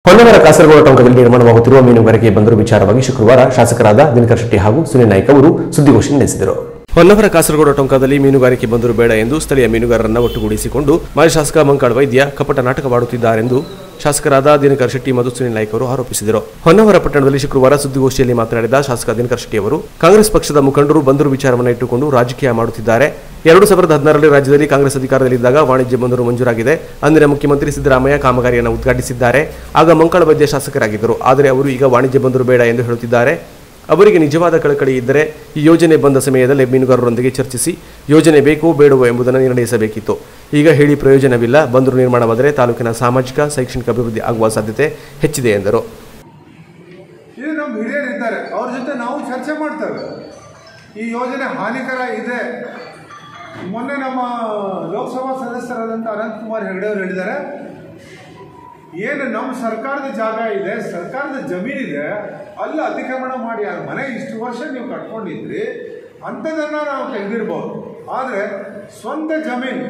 ಹೊನ್ನವರ ಕಾಸರಗೋಡು ಟೊಂಕದಲ್ಲಿ ನಿರ್ಮಾಣವಾಗುತ್ತಿರುವ ಮೀನುಗಾರಿಕೆ ಬಂದರು ವಿಚಾರವಾಗಿ ಶುಕ್ರವಾರ ಶಾಸಕರಾದ ದಿನಕರ್ ಶೆಟ್ಟಿ ಹಾಗೂ ಸುನಿಲ್ ನಾಯ್ಕ್ ಅವರು ಸುದ್ದಿಗೋಷ್ಠಿ ನಡೆಸಿದರು ಹೊನ್ನವರ ಕಾಸರಗೋಡು ಟೊಂಕದಲ್ಲಿ ಮೀನುಗಾರಿಕೆ ಬಂದರು ಬೇಡ ಎಂದು ಸ್ಥಳೀಯ ಮೀನುಗಾರರನ್ನ ಒಟ್ಟುಗೂಡಿಸಿಕೊಂಡು ಮಾಜಿ ಶಾಸಕ ಮಂಕಾಳ್ ವೈದ್ಯ ಕಪಟ ನಾಟಕವಾಡುತ್ತಿದ್ದಾರೆಂದು ಶಾಸಕರಾದ ದಿನಕರ್ ಶೆಟ್ಟಿ ಮತ್ತು ಸುನಿಲ್ ನಾಯ್ಕ್ ಅವರು ಆರೋಪಿಸಿದರು ಹೊನ್ನವರ ಪಟ್ಟಣದಲ್ಲಿ ಶುಕ್ರವಾರ ಸುದ್ದಿಗೋಷ್ಠಿಯಲ್ಲಿ ಮಾತನಾಡಿದ ಶಾಸಕ ದಿನಕರ್ ಶೆಟ್ಟಿ ಅವರು ಕಾಂಗ್ರೆಸ್ ಪಕ್ಷದ ಮುಖಂಡರು ಬಂದರು ವಿಚಾರವನ್ನು ಇಟ್ಟುಕೊಂಡು ರಾಜಕೀಯ ಮಾಡುತ್ತಿದ್ದಾರೆ ಎರಡು ಸಾವಿರದ ಹದಿನಾರರಲ್ಲಿ ರಾಜ್ಯದಲ್ಲಿ ಕಾಂಗ್ರೆಸ್ ಅಧಿಕಾರದಲ್ಲಿದ್ದಾಗ ವಾಣಿಜ್ಯ ಬಂದರು ಮಂಜೂರಾಗಿದೆ ಅಂದಿನ ಮುಖ್ಯಮಂತ್ರಿ ಸಿದ್ದರಾಮಯ್ಯ ಕಾಮಗಾರಿಯನ್ನು ಉದ್ಘಾಟಿಸಿದ್ದಾರೆ ಆಗ ಮಂಕಾಳ ವೈದ್ಯ ಶಾಸಕರಾಗಿದ್ದರು ಆದರೆ ಅವರು ಈಗ ವಾಣಿಜ್ಯ ಬಂದರು ಬೇಡ ಎಂದು ಹೇಳುತ್ತಿದ್ದಾರೆ ಅವರಿಗೆ ನಿಜವಾದ ಕಳಕಳಿ ಇದ್ದರೆ ಈ ಯೋಜನೆ ಬಂದ ಸಮಯದಲ್ಲಿ ಮೀನುಗಾರರೊಂದಿಗೆ ಚರ್ಚಿಸಿ ಯೋಜನೆ ಬೇಕೋ ಬೇಡವೋ ಎಂಬುದನ್ನು ನಿರ್ಣಯಿಸಬೇಕಿತ್ತು ಈಗ ಹೇಳಿ ಪ್ರಯೋಜನವಿಲ್ಲ ಬಂದರು ನಿರ್ಮಾಣವಾದರೆ ತಾಲೂಕಿನ ಸಾಮಾಜಿಕ ಶೈಕ್ಷಣಿಕ ಅಭಿವೃದ್ಧಿ ಆಗುವ ಸಾಧ್ಯತೆ ಹೆಚ್ಚಿದೆ ಎಂದರು ಇದು ನಮ್ಮ ಹಿರಿಯರಿದ್ದಾರೆ ಅವ್ರ ಜೊತೆ ನಾವು ಚರ್ಚೆ ಮಾಡ್ತೇವೆ ಈ ಯೋಜನೆ ಹಾನಿಕರ ಇದೆ ಮೊನ್ನೆ ನಮ್ಮ ಲೋಕಸಭಾ ಸದಸ್ಯರಾದಂಥ ಅನಂತಕುಮಾರ್ ಹೆಗಡೆ ಅವರು ಹೇಳಿದ್ದಾರೆ ಏನು ನಮ್ಮ ಸರ್ಕಾರದ ಜಾಗ ಇದೆ ಸರ್ಕಾರದ ಜಮೀನಿದೆ ಅಲ್ಲಿ ಅತಿಕ್ರಮಣ ಮಾಡಿ ಆ ಮನೆ ಇಷ್ಟು ವರ್ಷ ನೀವು ಕಟ್ಕೊಂಡಿದ್ರಿ ಅಂಥದನ್ನು ನಾವು ತೆಗೆದಿರ್ಬೋದು ಆದರೆ ಸ್ವಂತ ಜಮೀನು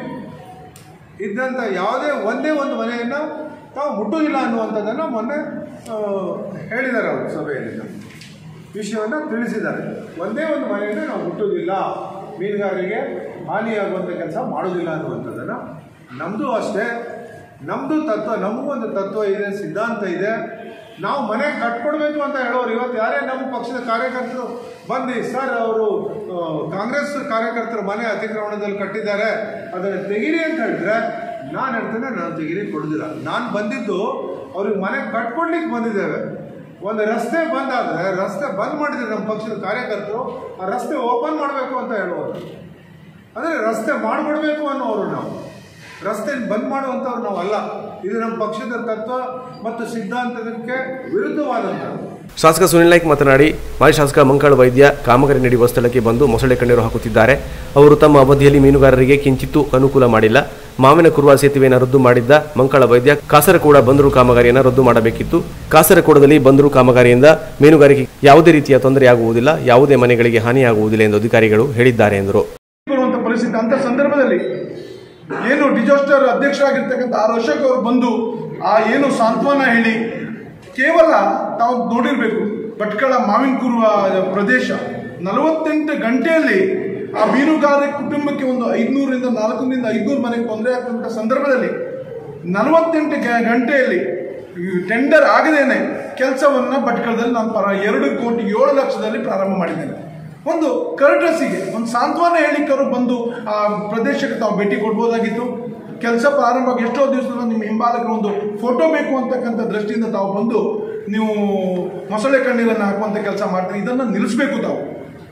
ಇದ್ದಂಥ ಯಾವುದೇ ಒಂದೇ ಒಂದು ಮನೆಯನ್ನು ತಾವು ಮುಟ್ಟುವುದಿಲ್ಲ ಅನ್ನುವಂಥದ್ದನ್ನು ಮೊನ್ನೆ ಆ, ಹೇಳಿದ್ದಾರೆ ಅವರು ಸಭೆಯಲ್ಲಿ ವಿಷಯವನ್ನು ತಿಳಿಸಿದ್ದಾರೆ ಒಂದೇ ಒಂದು ಮನೆಯನ್ನು ನಾವು ಮುಟ್ಟುವುದಿಲ್ಲ ಮೀನುಗಾರರಿಗೆ ಹಾನಿಯಾಗುವಂಥ ಕೆಲಸ ಮಾಡೋದಿಲ್ಲ ಅನ್ನುವಂಥದ್ದನ್ನು ನಮ್ಮದು ಅಷ್ಟೇ ನಮ್ಮದು ತತ್ವ ನಮಗೊಂದು ತತ್ವ ಇದೆ ಸಿದ್ಧಾಂತ ಇದೆ ನಾವು ಮನೆ ಕಟ್ಕೊಡ್ಬೇಕು ಅಂತ ಹೇಳೋರು ಇವತ್ತು ಯಾರೇ ನಮ್ಮ ಪಕ್ಷದ ಕಾರ್ಯಕರ್ತರು ಬಂದು ಸರ್ ಅವರು ಆ, ಕಾಂಗ್ರೆಸ್ ಕಾರ್ಯಕರ್ತರು ಮನೆ ಅತಿಕ್ರಮಣದಲ್ಲಿ ಕಟ್ಟಿದ್ದಾರೆ ಅದನ್ನು ತೆಗೀರಿ ಅಂತ ಹೇಳಿದ್ರೆ ನಾನು ಹೇಳ್ತೇನೆ ನಾನು ತೆಗೀರಿ ಕೊಡೋದಿಲ್ಲ ನಾನು ಬಂದಿದ್ದು ಅವ್ರಿಗೆ ಮನೆ ಕಟ್ಕೊಡ್ಲಿಕ್ಕೆ ಬಂದಿದ್ದೇವೆ ಒಂದು ರಸ್ತೆ ಬಂದ್ ಆದರೆ ರಸ್ತೆ ಬಂದ್ ಮಾಡಿದ್ರೆ ನಮ್ಮ ಪಕ್ಷದ ಕಾರ್ಯಕರ್ತರು ಆ ರಸ್ತೆ ಓಪನ್ ಮಾಡಬೇಕು ಅಂತ ಹೇಳುವರು ಅಂದರೆ ರಸ್ತೆ ಮಾಡಿಕೊಡ್ಬೇಕು ಅನ್ನೋರು ನಾವು ರಸ್ತೆ ಬಂದ್ ಮಾಡುವಂಥವ್ರು ನಾವು ಅಲ್ಲ ಇದು ನಮ್ಮ ಪಕ್ಷದ ತತ್ವ ಮತ್ತು ಸಿದ್ಧಾಂತಕ್ಕೆ ವಿರುದ್ಧವಾದಂಥದ್ದು ಶಾಸಕ ಸುನಿಲ್ ನಾಯ್ಕ್ ಮಾತನಾಡಿ ಮಾಜಿ ಶಾಸಕ ಮಂಕಾಳ ವೈದ್ಯ ಕಾಮಗಾರಿ ನಡೆಯುವ ಸ್ಥಳಕ್ಕೆ ಬಂದು ಮೊಸಳೆ ಕಣ್ಣೀರು ಹಾಕುತ್ತಿದ್ದಾರೆ ಅವರು ತಮ್ಮ ಅವಧಿಯಲ್ಲಿ ಮೀನುಗಾರರಿಗೆ ಕಿಂಚಿತ್ತೂ ಅನುಕೂಲ ಮಾಡಿಲ್ಲ ಮಾವಿನ ಕುರುವ ಸೇತುವೆಯನ್ನು ರದ್ದು ಮಾಡಿದ್ದ ಮಂಕಾಳ ವೈದ್ಯ ಕಾಸರಕೋಡ ಬಂದರು ಕಾಮಗಾರಿಯನ್ನು ರದ್ದು ಮಾಡಬೇಕಿತ್ತು ಕಾಸರಕೋಡದಲ್ಲಿ ಬಂದರು ಕಾಮಗಾರಿಯಿಂದ ಮೀನುಗಾರಿಕೆ ಯಾವುದೇ ರೀತಿಯ ತೊಂದರೆಯಾಗುವುದಿಲ್ಲ ಯಾವುದೇ ಮನೆಗಳಿಗೆ ಹಾನಿಯಾಗುವುದಿಲ್ಲ ಎಂದು ಅಧಿಕಾರಿಗಳು ಹೇಳಿದ್ದಾರೆ ಎಂದರು ಬರುವಂತ ಪರಿಸ್ಥಿತಿ ಅಂತ ಸಂದರ್ಭದಲ್ಲಿ ಏನು ಡಿಜಾಸ್ಟರ್ ಅಧ್ಯಕ್ಷರಾಗಿರ್ತಕ್ಕಂಥ ಆರ್ ಅಶೋಕ್ ಅವರು ಬಂದು ಆ ಏನು ಸಾಂತ್ವನ ಹೇಳಿ ಕೇವಲ ತಾವು ನೋಡಿರಬೇಕು ಭಟ್ಕಳ ಮಾವಿನ ಕೂರುವ ಪ್ರದೇಶ ನಲವತ್ತೆಂಟು ಗಂಟೆಯಲ್ಲಿ ಆ ಮೀನುಗಾರ ಕುಟುಂಬಕ್ಕೆ ಒಂದು ಐದುನೂರಿಂದ ನಾಲ್ಕರಿಂದ ಐದುನೂರು ಮನೆಗೆ ತೊಂದರೆ ಆಗ್ತಕ್ಕಂಥ ಸಂದರ್ಭದಲ್ಲಿ ನಲವತ್ತೆಂಟು ಗ- ಗಂಟೆಯಲ್ಲಿ ಟೆಂಡರ್ ಆಗದೇನೆ ಕೆಲಸವನ್ನು ಭಟ್ಕಳದಲ್ಲಿ ನಾನು ಪರ ಎರಡು ಕೋಟಿ ಏಳು ಲಕ್ಷದಲ್ಲಿ ಪ್ರಾರಂಭ ಮಾಡಿದ್ದೇನೆ ಒಂದು ಕರ್ಟಸಿಗೆ ಒಂದು ಸಾಂತ್ವನ ಹೇಳಿಕರು ಬಂದು ಆ ಪ್ರದೇಶಕ್ಕೆ ತಾವು ಭೇಟಿ ಕೊಡ್ಬೋದಾಗಿತ್ತು ಕೆಲಸ ಪ್ರಾರಂಭ ಆಗಿ ಎಷ್ಟೋ ದಿವಸದ ನಿಮ್ಮ ಹಿಂಬಾಲಕರ ಒಂದು ಫೋಟೋ ಬೇಕು ಅಂತಕ್ಕಂಥ ದೃಷ್ಟಿಯಿಂದ ತಾವು ಬಂದು ನೀವು ಮೊಸಳೆ ಕಣ್ಣೀರನ್ನು ಹಾಕುವಂಥ ಕೆಲಸ ಮಾಡ್ತೀರಿ ಇದನ್ನು ನಿಲ್ಲಿಸಬೇಕು ತಾವು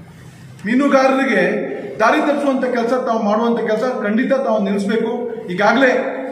ಮೀನುಗಾರರಿಗೆ ದಾರಿ ತಪ್ಪಿಸುವಂಥ ಕೆಲಸ ತಾವು ಮಾಡುವಂಥ ಕೆಲಸ ಖಂಡಿತ ತಾವು ನಿಲ್ಲಿಸಬೇಕು ಈಗಾಗಲೇ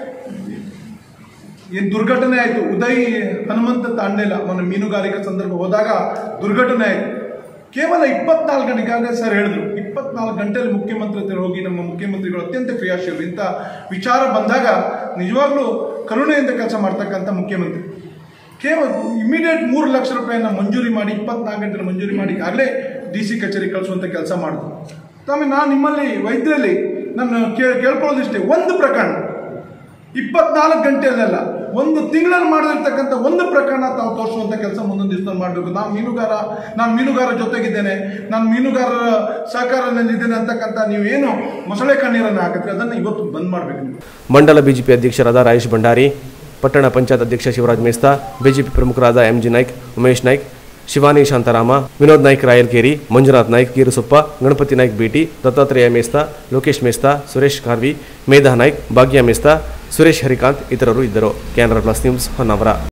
ಏನು ದುರ್ಘಟನೆ ಆಯಿತು ಉದಯ್ ಹನುಮಂತ ತಾಂಡೇಲ ಮೊನ್ನೆ ಮೀನುಗಾರಿಕೆ ಸಂದರ್ಭ ಹೋದಾಗ ದುರ್ಘಟನೆ ಆಯಿತು ಕೇವಲ ಇಪ್ಪತ್ನಾಲ್ಕು ಗಂಟೆ ಈಗಾಗಲೇ ಸರ್ ಹೇಳಿದ್ರು ಇಪ್ಪತ್ನಾಲ್ಕು ಗಂಟೆಯಲ್ಲಿ ಮುಖ್ಯಮಂತ್ರಿ ಹತ್ರ ಹೋಗಿ ನಮ್ಮ ಮುಖ್ಯಮಂತ್ರಿಗಳು ಅತ್ಯಂತ ಕ್ರಿಯಾಶೀಲರು ಇಂಥ ವಿಚಾರ ಬಂದಾಗ ನಿಜವಾಗ್ಲೂ ಕರುಣೆಯಿಂದ ಕೆಲಸ ಮಾಡ್ತಕ್ಕಂಥ ಮುಖ್ಯಮಂತ್ರಿ ಕೇವಲ ಇಮಿಡಿಯೇಟ್ ಮೂರು ಲಕ್ಷ ರೂಪಾಯಿನ ಮಂಜೂರಿ ಮಾಡಿ ಇಪ್ಪತ್ನಾಲ್ಕು ಗಂಟೆ ಮಂಜೂರಿ ಮಾಡಿ ಆಗಲೇ ಡಿ ಸಿ ಕಚೇರಿ ಕಳಿಸುವಂಥ ಕೆಲಸ ಮಾಡಿದ್ರು ಆಮೇಲೆ ನಾನು ನಿಮ್ಮಲ್ಲಿ ವೈದ್ಯರಲ್ಲಿ ನಾನು ಕೇಳ್ ಕೇಳ್ಕೊಳ್ಳೋದಿಷ್ಟೇ ಒಂದು ಪ್ರಕರಣ ಇಪ್ಪತ್ನಾಲ್ಕು ಗಂಟೆಯಲ್ಲೆಲ್ಲ ಒಂದು ತಿಂಗಳಲ್ಲಿ ಮಾಡಿರ್ತಕ್ಕಂಥ ಒಂದು ಪ್ರಕರಣ ತಾವು ತೋರಿಸುವಂಥ ಕೆಲಸ ಮುಂದೊಂದು ದಿವಸದಲ್ಲಿ ಮಾಡಬೇಕು ನಾನು ಮೀನುಗಾರ ನಾನು ಮೀನುಗಾರ ಜೊತೆಗಿದ್ದೇನೆ ನಾನು ಮೀನುಗಾರರ ಸಹಕಾರದಲ್ಲಿದ್ದೇನೆ ಅಂತಕ್ಕಂಥ ನೀವೇನು ಮೊಸಳೆ ಕಣ್ಣೀರನ್ನು ಹಾಕಿದ್ರೆ ಅದನ್ನು ಇವತ್ತು ಬಂದ್ ಮಾಡಬೇಕು ನೀವು ಮಂಡಲ ಬಿಜೆಪಿ ಅಧ್ಯಕ್ಷರಾದ ರಾಯೇಶ್ ಭಂಡಾರಿ ಪಟ್ಟಣ ಪಂಚಾಯತ್ ಅಧ್ಯಕ್ಷ ಶಿವರಾಜ್ ಮೇಸ್ತಾ ಬಿಜೆಪಿ ಪ್ರಮುಖರಾದ ಎಂಜಿ ನಾಯ್ಕ್ ಉಮೇಶ್ ನಾಯ್ಕ್ ಶಿವಾನಿ ಶಾಂತಾರಾಮ ವಿನೋದ್ ನಾಯ್ಕ್ ರಾಯಲ್ಕೇರಿ ಮಂಜುನಾಥ್ ನಾಯ್ಕ್ ಗೀರುಸೊಪ್ಪ ಗಣಪತಿ ನಾಯ್ಕ್ ಬಿಟಿ ದತ್ತಾತ್ರೇಯ ಮೇಸ್ತಾ ಲೋಕೇಶ್ ಮೇಸ್ತಾ ಸುರೇಶ್ ಖಾರ್ವಿ ಮೇಧಾ ನಾಯ್ಕ್ ಭಾಗ್ಯ ಮೇಸ್ತಾ ಸುರೇಶ್ ಹರಿಕಾಂತ್ ಇತರರು ಇದ್ದರು ಕ್ಯಾನರಾ ಪ್ಲಸ್ ನ್ಯೂಸ್ ಹೊನ್ನಾವರ